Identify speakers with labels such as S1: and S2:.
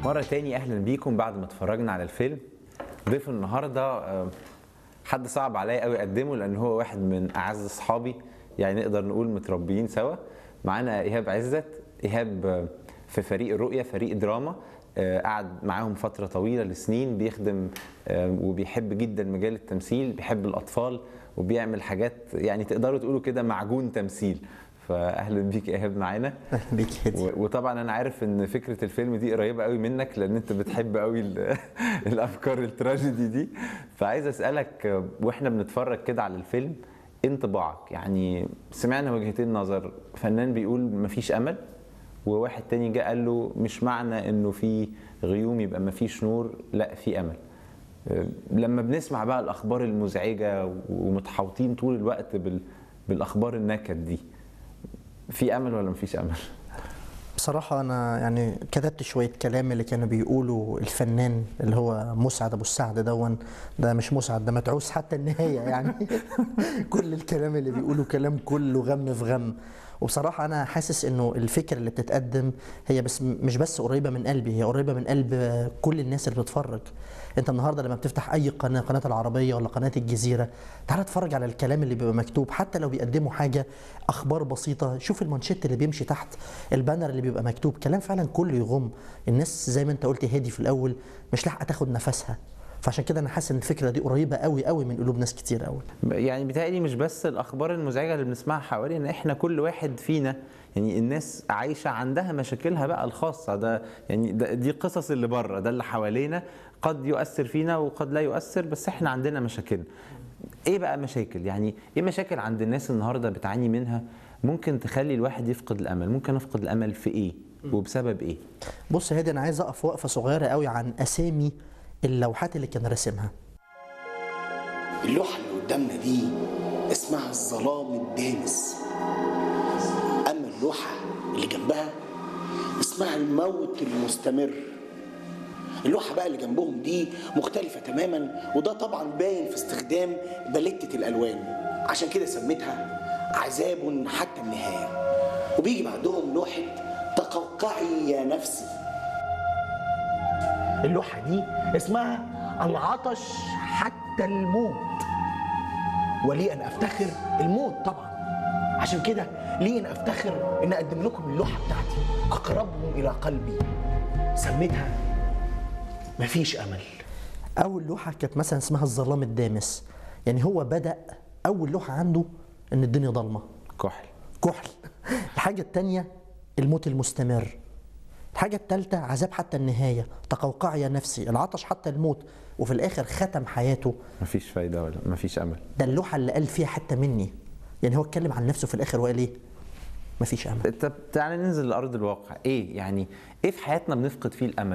S1: مرة تاني أهلا بيكم بعد ما اتفرجنا على الفيلم ضيف النهاردة آه، حد صعب عليا قوي أقدمه لأن هو واحد من أعز أصحابي يعني نقدر نقول متربيين سوا معانا إيهاب عزت إيهاب آه، في فريق الرؤية فريق دراما آه، قعد معاهم فترة طويلة لسنين بيخدم آه، وبيحب جدا مجال التمثيل بيحب الأطفال وبيعمل حاجات يعني تقدروا تقولوا كده معجون تمثيل فأهلا بيك إيهاب معانا
S2: بيك هدي
S1: و- وطبعا انا عارف ان فكره الفيلم دي قريبه قوي منك لان انت بتحب قوي ال- الافكار التراجيدي دي فعايز اسالك آه، واحنا بنتفرج كده على الفيلم انطباعك يعني سمعنا وجهتين نظر فنان بيقول مفيش امل وواحد تاني جه قال له مش معنى انه في غيوم يبقى مفيش نور لا في امل آه، لما بنسمع بقى الاخبار المزعجه ومتحوطين طول الوقت بال بالاخبار النكد دي في امل ولا مفيش امل
S2: بصراحة أنا يعني كتبت شوية كلام اللي كانوا بيقولوا الفنان اللي هو مسعد أبو السعد دون ده مش مسعد ده متعوس حتى النهاية يعني كل الكلام اللي بيقوله كلام كله غم في غم وبصراحة أنا حاسس إنه الفكرة اللي بتتقدم هي بس مش بس قريبة من قلبي هي قريبة من قلب كل الناس اللي بتتفرج أنت النهاردة لما بتفتح أي قناة قناة العربية ولا قناة الجزيرة تعال اتفرج على الكلام اللي بيبقى مكتوب حتى لو بيقدموا حاجة أخبار بسيطة شوف المانشيت اللي بيمشي تحت البانر اللي بيبقى مكتوب كلام فعلا كله يغم الناس زي ما أنت قلت هادي في الأول مش لاحقة تاخد نفسها فعشان كده أنا حاسس إن الفكرة دي قريبة قوي قوي من قلوب ناس كتير قوي
S1: يعني بيتهيألي مش بس الأخبار المزعجة اللي بنسمعها حوالينا إحنا كل واحد فينا يعني الناس عايشة عندها مشاكلها بقى الخاصة ده يعني ده دي قصص اللي بره ده اللي حوالينا قد يؤثر فينا وقد لا يؤثر بس إحنا عندنا مشاكل إيه بقى مشاكل يعني إيه مشاكل عند الناس النهاردة بتعاني منها ممكن تخلي الواحد يفقد الأمل ممكن أفقد الأمل في إيه وبسبب إيه
S2: بص يا هادي أنا عايز أقف وقفة صغيرة قوي عن أسامي اللوحات اللي كان راسمها
S3: اللوحة اللي قدامنا دي اسمها الظلام الدامس أما اللوحة اللي جنبها اسمها الموت المستمر اللوحة بقى اللي جنبهم دي مختلفة تماما وده طبعا باين في استخدام باليتة الألوان عشان كده سميتها عذاب حتى النهاية وبيجي بعدهم لوحة تقوقعي يا نفسي اللوحة دي اسمها العطش حتى الموت ولي أن أفتخر الموت طبعا عشان كده لي أن أفتخر أن أقدم لكم اللوحة بتاعتي أقربهم إلى قلبي سميتها مفيش أمل
S2: أول لوحة كانت مثلا اسمها الظلام الدامس يعني هو بدأ أول لوحة عنده إن الدنيا ضلمة
S1: كحل
S2: كحل الحاجة التانية الموت المستمر الحاجة التالتة عذاب حتى النهاية تقوقعي يا نفسي العطش حتى الموت وفي الآخر ختم حياته
S1: مفيش فايدة ولا مفيش أمل
S2: ده اللوحة اللي قال فيها حتى مني يعني هو اتكلم عن نفسه في الآخر وقال إيه مفيش أمل
S1: طب تعالى ننزل لأرض الواقع إيه يعني إيه في حياتنا بنفقد فيه الأمل